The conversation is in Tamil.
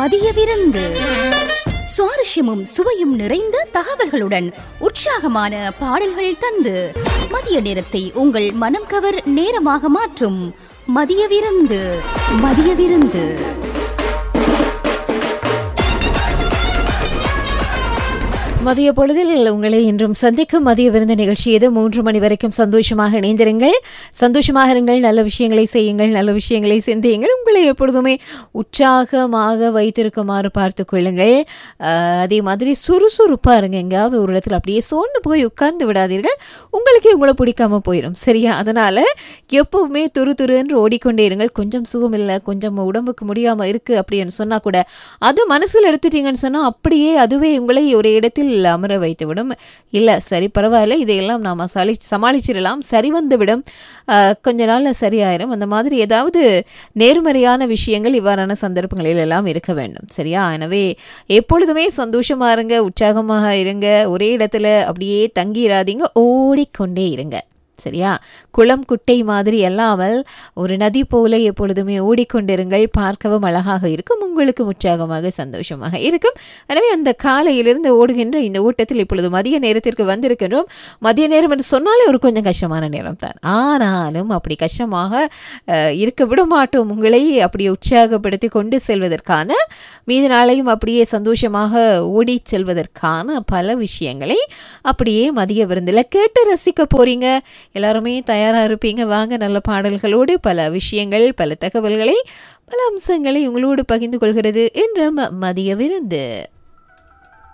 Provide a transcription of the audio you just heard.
மதிய விருந்து சுவாரஸ்யமும் சுவையும் நிறைந்த தகவல்களுடன் உற்சாகமான பாடல்கள் தந்து மதிய நேரத்தை உங்கள் மனம் கவர் நேரமாக மாற்றும் மதிய விருந்து மதிய விருந்து மதிய பொழுதில் உங்களை இன்றும் சந்திக்கும் மதிய விருந்து நிகழ்ச்சி இது மூன்று மணி வரைக்கும் சந்தோஷமாக இணைந்திருங்கள் சந்தோஷமாக இருங்கள் நல்ல விஷயங்களை செய்யுங்கள் நல்ல விஷயங்களை சிந்தியுங்கள் உங்களை எப்பொழுதுமே உற்சாகமாக வைத்திருக்குமாறு பார்த்து கொள்ளுங்கள் ஆஹ், அதே மாதிரி சுறுசுறுப்பாக இருங்க எங்கேயாவது ஒரு இடத்துல அப்படியே சோர்ந்து போய் உட்கார்ந்து விடாதீர்கள் உங்களுக்கே உங்களை பிடிக்காம போயிடும் சரியா அதனால எப்பவுமே துரு துருன்னு ஓடிக்கொண்டே இருங்கள் கொஞ்சம் சுகம் இல்லை கொஞ்சம் உடம்புக்கு முடியாம இருக்கு அப்படின்னு சொன்னா கூட அது மனசில் எடுத்துட்டீங்கன்னு சொன்னா அப்படியே அதுவே உங்களை ஒரு இடத்தில் அமர வைத்து விடும் இல்லை சரி பரவாயில்ல இதையெல்லாம் நாம் சளி சமாளிச்சிடலாம் சரி வந்து விடும் ஆஹ், கொஞ்ச நாள்ல சரியாயிரும் அந்த மாதிரி ஏதாவது நேர்மறையான விஷயங்கள் இவ்வாறான சந்தர்ப்பங்களில் எல்லாம் இருக்க வேண்டும் சரியா எனவே எப்பொழுதுமே சந்தோஷமா இருங்க உற்சாகமாக இருங்க ஒரே இடத்துல அப்படியே தங்கிடாதீங்க ஓடிக்கொண்டே இருங்க சரியா குளம் குட்டை மாதிரி அல்லாமல் ஒரு நதி போல எப்பொழுதுமே ஓடிக்கொண்டிருங்கள் பார்க்கவும் அழகாக இருக்கும் உங்களுக்கு உற்சாகமாக சந்தோஷமாக இருக்கும் எனவே அந்த காலையிலிருந்து ஓடுகின்ற இந்த ஓட்டத்தில் இப்பொழுது மதிய நேரத்திற்கு வந்திருக்கின்றோம் மதிய நேரம் என்று சொன்னாலே ஒரு கொஞ்சம் கஷ்டமான நேரம் தான் ஆனாலும் அப்படி கஷ்டமாக அஹ், இருக்க விட மாட்டோம் உங்களை அப்படி உற்சாகப்படுத்தி கொண்டு செல்வதற்கான மீதி நாளையும் அப்படியே சந்தோஷமாக ஓடி செல்வதற்கான பல விஷயங்களை அப்படியே மதிய விருந்தில் கேட்டு ரசிக்க போறீங்க எல்லாருமே தயாராக இருப்பீங்க வாங்க நல்ல பாடல்களோடு பல விஷயங்கள் பல தகவல்களை பல அம்சங்களை உங்களோடு பகிர்ந்து கொள்கிறது என்ற ம- மதிய விருந்து